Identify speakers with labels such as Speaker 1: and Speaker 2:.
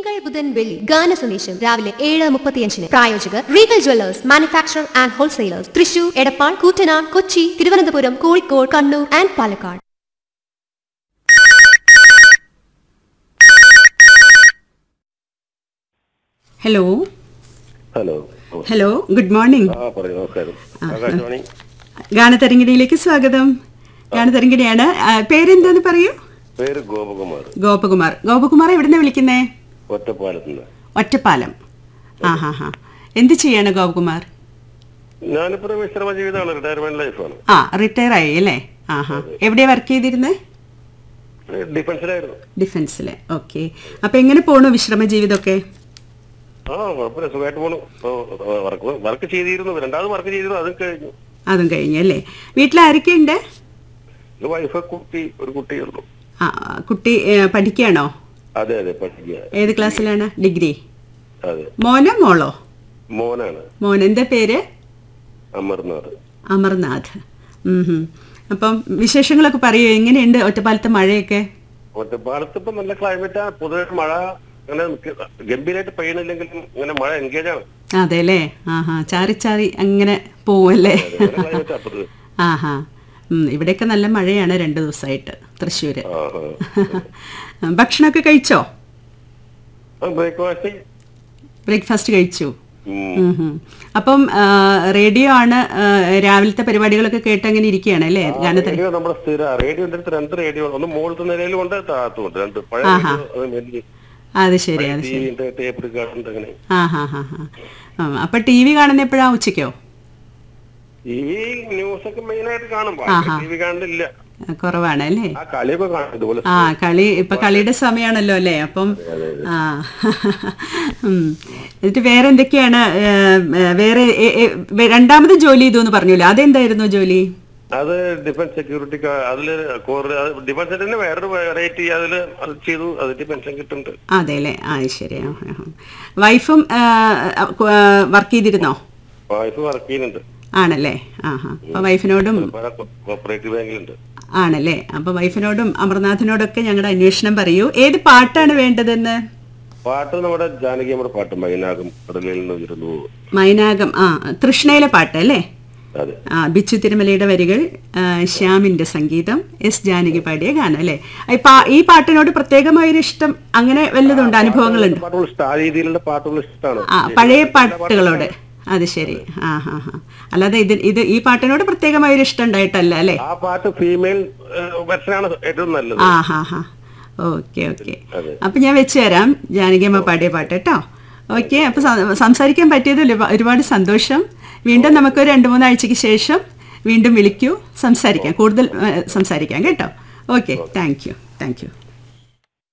Speaker 1: തിങ്കൾ ബുധൻ വെള്ളി ഗാന സന്ദേശം രാവിലെ ഏഴ് മുപ്പത്തിയഞ്ചിന് പ്രായോജകർ Regal jewellers manufacture and wholesalers Thrissur Edappal Koottanad Kochi Thiruvananthapuram Kozhikode Kannur and Palakkad
Speaker 2: hello
Speaker 3: hello
Speaker 2: hello good morning
Speaker 3: ആ പറയൂ നമസ്കാരം ആകാശവാണി
Speaker 2: ഗാനതരംഗിണിയിലേക്ക് സ്വാഗതം ഗാനതരംഗിണിയാണ് ആ, പേരെന്താന്ന് പറയൂ
Speaker 3: പേര് ഗോപകുമാർ
Speaker 2: ഗോപകുമാർ ഗോപകുമാർ എവിടുന്ന വിളിക്കുന്നേ
Speaker 3: ഒറ്റപ്പാലത്തുനിന്ന്
Speaker 2: ഒറ്റപ്പാലം ആ ഹാ ഹാ എന്ത് ചെയ്യാണ് ഗോപകുമാർ
Speaker 3: ഞാനിപ്പോ വിശ്രമ ജീവിതമാണ് റിട്ടയർമെന്റ് ലൈഫാണ്
Speaker 2: ആ റിട്ടയർ ആയി അല്ലേ ആ ഹാ എവിടെയാ വർക്ക് ചെയ്തിരുന്നത്
Speaker 3: ഡിഫൻസിലായിരുന്നു
Speaker 2: ഡിഫൻസില് ഓക്കെ അപ്പൊ എങ്ങനെ പോണു വിശ്രമ ജീവിതമൊക്കെ
Speaker 3: ആ കുഴപ്പമില്ല സുഖമായിട്ട് പോണു വർക്ക് വർക്ക് ചെയ്തിരുന്നു രണ്ടാമത് വർക്ക് ചെയ്തിരുന്നു അതും കഴിഞ്ഞു
Speaker 2: അതും കഴിഞ്ഞു അല്ലേ വീട്ടിൽ ആരൊക്കെയുണ്ട്
Speaker 3: ഇത് വൈഫ് കുട്ടി ഒരു കുട്ടിയുള്ളൂ
Speaker 2: ആ കുട്ടി ഏ, പഠിക്കുകയാണോ
Speaker 3: അതെ അതെ പഠിക്കുക
Speaker 2: ഏത് ക്ലാസ്സിലാണ് ഡിഗ്രി
Speaker 3: അതെ
Speaker 2: മോനോ മോളോ
Speaker 3: മോനാണ്
Speaker 2: മോൻ എന്താ പേര്
Speaker 3: അമർനാഥ്
Speaker 2: അമർനാഥ് ഉം ഹും. അപ്പം വിശേഷങ്ങളൊക്കെ പറയൂ എങ്ങനെയുണ്ട് ഒറ്റപ്പാലത്തെ മഴയൊക്കെ
Speaker 3: ഒറ്റപ്പാലത്ത് ഇപ്പൊ നല്ല ക്ലൈമറ്റാ പൊതുവെ മഴ അങ്ങനെ നിക്ക- ഗംഭീരമായിട്ട് പെയ്യണില്ലെങ്കിലും ഇങ്ങനെ മഴ എൻഗേജ് ആണ്
Speaker 2: അതെ അല്ലേ ആഹാ ചാറി ചാറി അങ്ങനെ പോവല്ലേ
Speaker 3: ക്ലൈമറ്റ് അപ്പത്
Speaker 2: ആഹാ ഉം, ഇവിടെയൊക്കെ നല്ല മഴയാണ് രണ്ട് ദിവസമായിട്ട് തൃശ്ശൂര്
Speaker 3: ആ
Speaker 2: ഭക്ഷണമൊക്കെ കഴിച്ചോ
Speaker 3: ആ ബ്രേക്ക്ഫാസ്റ്റ്
Speaker 2: ബ്രേക്ക്ഫാസ്റ്റ് കഴിച്ചു ഉം ഹും. അപ്പം ആ, റേഡിയോ ആണ് ആ, രാവിലത്തെ പരിപാടികളൊക്കെ കേട്ട് അങ്ങനെ ഇരിക്കുകയാണ് അല്ലേ ഗാനത്തിന്
Speaker 3: റേഡിയോ നമ്മുടെ സ്ഥിര റേഡിയോ എൻ്റെ അടുത്ത് രണ്ട് റേഡിയോ ഉണ്ട്. ഒന്ന് മുകളിലത്തെ നിലയിലും ഉണ്ട് താഴത്തും ഉണ്ട് രണ്ട് പഴയ
Speaker 2: ആഹാ.
Speaker 3: റേഡിയോ, അത് വലിയ
Speaker 2: അത് ശരി അത് ശരി
Speaker 3: ടിവിന്റെ ടേപ്പ് റിക്കാർഡുണ്ട് അങ്ങനെ
Speaker 2: ആ ഹാ ഹാ ഹാ ആ, അപ്പൊ ടി വി കാണുന്ന എപ്പോഴാ ഉച്ചയ്ക്കോ
Speaker 3: ഈ ന്യൂസ് ഒക്കെ മെയിൻ ആയിട്ട് കാണും
Speaker 2: ആഹാ.
Speaker 3: ടി വി കാണുന്നില്ല
Speaker 2: ആ, കുറവാണ് അല്ലേ
Speaker 3: ആ കളിയൊക്കെ കാണും ഇതുപോലെ
Speaker 2: ആ കളി ഇപ്പൊ കളിയുടെ സമയമാണല്ലോ അല്ലേ അപ്പം ആ ഉം. എന്നിട്ട് വേറെ എന്തൊക്കെയാണ് ഏ, ഏ, വേറെ ഏ, ഏ, വേ- രണ്ടാമത് ജോലി ചെയ്തു എന്ന് പറഞ്ഞല്ലോ അതെന്തായിരുന്നു ജോലി
Speaker 3: അത് ഡിഫൻസ് സെക്യൂരിറ്റി അതില് ഡിഫൻസ് തന്നെ വേറൊരു വെറൈറ്റി അതില് അത് ചെയ്തു അതിന്റെ പെൻഷൻ കിട്ടുന്നുണ്ട്
Speaker 2: അതെ അല്ലേ ആ ശരി ആ, ആ, ആ. വൈഫും വർക്ക് ചെയ്തിരുന്നോ
Speaker 3: വൈഫ് വർക്ക് ചെയ്യുന്നുണ്ട്
Speaker 2: ആണല്ലേ ആ ഹാ അപ്പൊ വൈഫിനോടും
Speaker 3: പല കോപ്പറേറ്റീവ് ബാങ്കിലുണ്ട്
Speaker 2: ആണല്ലേ അപ്പൊ വൈഫിനോടും അമർനാഥിനോടൊക്കെ ഞങ്ങളുടെ അന്വേഷണം പറയൂ ഏത് പാട്ടാണ് വേണ്ടതെന്ന്
Speaker 3: പാട്ട് നമ്മുടെ ജാനകി നമ്മുടെ പാട്ട് മൈനാകും കടലിൽ നിന്ന് ഉയരുന്നു
Speaker 2: മൈനാകം ആ തൃഷ്ണയിലെ പാട്ട് അല്ലേ
Speaker 3: അതെ
Speaker 2: ആ ബിച്ചു തിരുമലയുടെ വരികൾ ആ, ശ്യാമിന്റെ സംഗീതം എസ് ജാനകി പാടിയ ഗാനം അല്ലേ ഈ പാ- ഈ പാട്ടിനോട് പ്രത്യേകമായൊരു ഇഷ്ടം അങ്ങനെ വല്ലതുണ്ട് അനുഭവങ്ങളുണ്ട്
Speaker 3: പാട്ടുകൾ ഇഷ്ടം ആ രീതിയിലുള്ള പാട്ടുകൾ ഇഷ്ടമാണ്
Speaker 2: ആ പഴയ പാട്ടുകളോട് അത് ശരി ആ ഹാ ഹാ അല്ലാതെ ഇത് ഇത് ഈ പാട്ടിനോട് പ്രത്യേകമായൊരു ഇഷ്ടം ഉണ്ടായിട്ടല്ല അല്ലേ
Speaker 3: ആ പാട്ട് ഫീമെയിൽ വെർഷനാണ് ഏറ്റവും നല്ലത്
Speaker 2: ആ ഹാ ഹാ ഓക്കെ ഓക്കെ
Speaker 3: അതെ.
Speaker 2: അപ്പൊ ഞാൻ വെച്ച് തരാം ജാനകിയമ്മ പാടിയ പാട്ട് കേട്ടോ ഓക്കെ അപ്പൊ സം- സംസാരിക്കാൻ പറ്റിയതിൽ ഒരുപാട് സന്തോഷം വീണ്ടും നമുക്ക് രണ്ട് മൂന്നാഴ്ചയ്ക്ക് ശേഷം വീണ്ടും വിളിക്കൂ സംസാരിക്കാം കൂടുതൽ ഏ, സംസാരിക്കാം കേട്ടോ okay thank you thank U